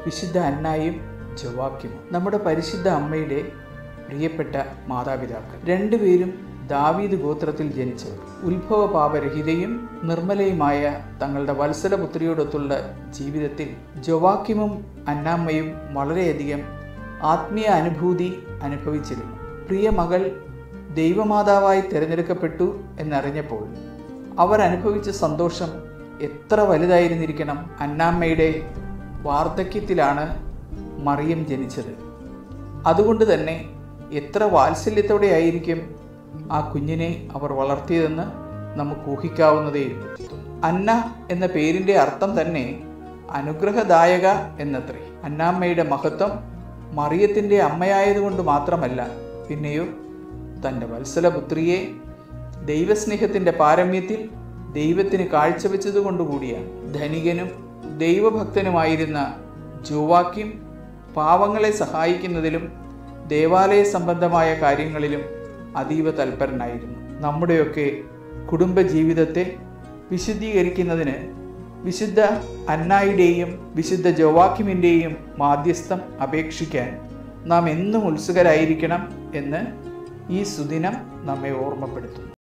വിശുദ്ധ അന്നായും ജോവാക്യമും നമ്മുടെ പരിശുദ്ധ അമ്മയുടെ പ്രിയപ്പെട്ട മാതാപിതാക്കൾ രണ്ടുപേരും ദാവീദ് ഗോത്രത്തിൽ ജനിച്ചവർ ഉത്ഭവ പാപരഹിതയും നിർമ്മലയുമായ തങ്ങളുടെ വത്സലപുത്രിയോടൊത്തുള്ള ജീവിതത്തിൽ ജോവാക്യമും അന്നാമ്മയും വളരെയധികം ആത്മീയ അനുഭൂതി അനുഭവിച്ചിരുന്നു പ്രിയ മകൾ ദൈവമാതാവായി തിരഞ്ഞെടുക്കപ്പെട്ടു എന്നറിഞ്ഞപ്പോൾ അവർ അനുഭവിച്ച സന്തോഷം എത്ര വലുതായിരുന്നിരിക്കണം അന്നാമ്മയുടെ വാർദ്ധക്യത്തിലാണ് മറിയം ജനിച്ചത് അതുകൊണ്ട് തന്നെ എത്ര വാത്സല്യത്തോടെ ആയിരിക്കും ആ കുഞ്ഞിനെ അവർ വളർത്തിയതെന്ന് നമുക്ക് ഊഹിക്കാവുന്നതേയുള്ളൂ അന്ന എന്ന പേരിൻ്റെ അർത്ഥം തന്നെ അനുഗ്രഹദായക എന്നത്രേ അന്നാമ്മയുടെ മഹത്വം മറിയത്തിൻ്റെ അമ്മയായതുകൊണ്ട് മാത്രമല്ല പിന്നെയോ തൻ്റെ വത്സലപുത്രിയെ ദൈവസ്നേഹത്തിൻ്റെ പാരമ്യത്തിൽ ദൈവത്തിന് കാഴ്ചവെച്ചതുകൊണ്ടുകൂടിയാണ് ധനികനും ദൈവഭക്തനുമായിരുന്ന ജോവാക്യം പാവങ്ങളെ സഹായിക്കുന്നതിലും ദേവാലയ സംബന്ധമായ കാര്യങ്ങളിലും അതീവ തൽപരനായിരുന്നു നമ്മുടെയൊക്കെ കുടുംബജീവിതത്തെ വിശുദ്ധീകരിക്കുന്നതിന് വിശുദ്ധ അന്നായുടെയും വിശുദ്ധ ജോവാക്യമിൻ്റെയും മാധ്യസ്ഥം അപേക്ഷിക്കാൻ നാം എന്നും ഉത്സുകരായിരിക്കണം എന്ന് ഈ സുദിനം നമ്മെ ഓർമ്മപ്പെടുത്തുന്നു